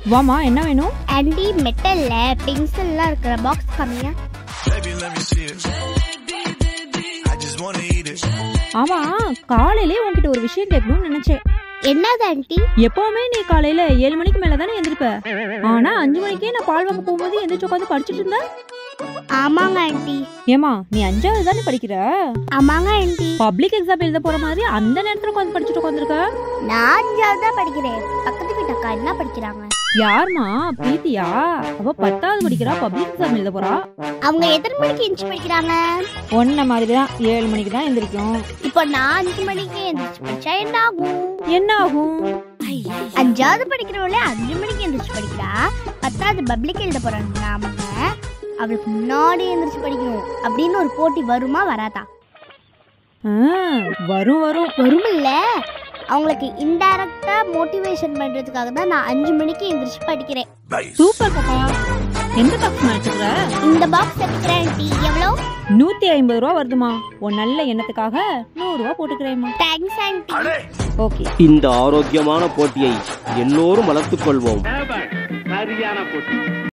வாமா என்ன வேணும் ஆண்டி மெட்டல்ல பென்சில்லாம் இருக்கிற பாக்ஸ் கம்மியா Baby, let me see it. I just wanna eat it. ஆமா காலையிலே உன்கிட்ட ஒரு விஷயம் கேட்கணும்னு நினைச்சேன் என்னது ஆண்டி எப்பவுமே நீ காலையில ஏழு மணிக்கு மேல தானே எந்திரிப்ப ஆனா அஞ்சு மணிக்கே நான் பால் வாங்க போகும்போது எந்திரிச்சு உட்காந்து படிச்சிட்டு இருந்த ஆமாங்க ஆண்டி ஏமா நீ அஞ்சாவது தானே படிக்கிற ஆமாங்க ஆண்டி பப்ளிக் எக்ஸாம் எழுத போற மாதிரி அந்த நேரத்துல உட்காந்து படிச்சுட்டு உட்காந்துருக்க நான் அஞ்சாவது தான் படிக்கிறேன் பக்கத்து வீட்டு அக்கா என்ன படிக்கிறாங்க யாருமா பிரீத்தியா அவ பத்தாவது படிக்கிறா பப்ளிக் எக்ஸாம் எழுத போறா அவங்க எத்தனை மணிக்கு எந்திரிச்சு படிக்கிறாங்க ஒன்ன மாதிரி தான் ஏழு மணிக்கு தான் எந்திரிக்கும் இப்போ நான் அஞ்சு மணிக்கு எந்திரிச்சு படிச்சா என்ன ஆகும் என்ன ஆகும் அஞ்சாவது படிக்கிறவளே அஞ்சு மணிக்கு எந்திரிச்சு படிக்கிறா பத்தாவது பப்ளிக் எழுத போறாங்க நாம அவளுக்கு முன்னாடி எந்திரிச்சு படிக்கணும் அப்படின்னு ஒரு போட்டி வருமா வராதா ஆ, வரும் வரும் வருமில்ல அவங்களுக்கு இன்டைரக்டா மோட்டிவேஷன் பண்றதுக்காக தான் நான் அஞ்சு மணிக்கு எந்திரிச்சு படிக்கிறேன் சூப்பர் பாப்பா எந்த பாக்ஸ் எடுத்துக்கிற இந்த பாக்ஸ் எடுக்கிறேன் ஆண்டி எவ்வளோ நூத்தி ஐம்பது ரூபா வருதுமா உன் நல்ல எண்ணத்துக்காக நூறு ரூபா போட்டுக்கிறேம்மா தேங்க்ஸ் ஆண்டி ஓகே இந்த ஆரோக்கியமான போட்டியை எல்லோரும் வளர்த்துக் கொள்வோம் சரியான போட்டி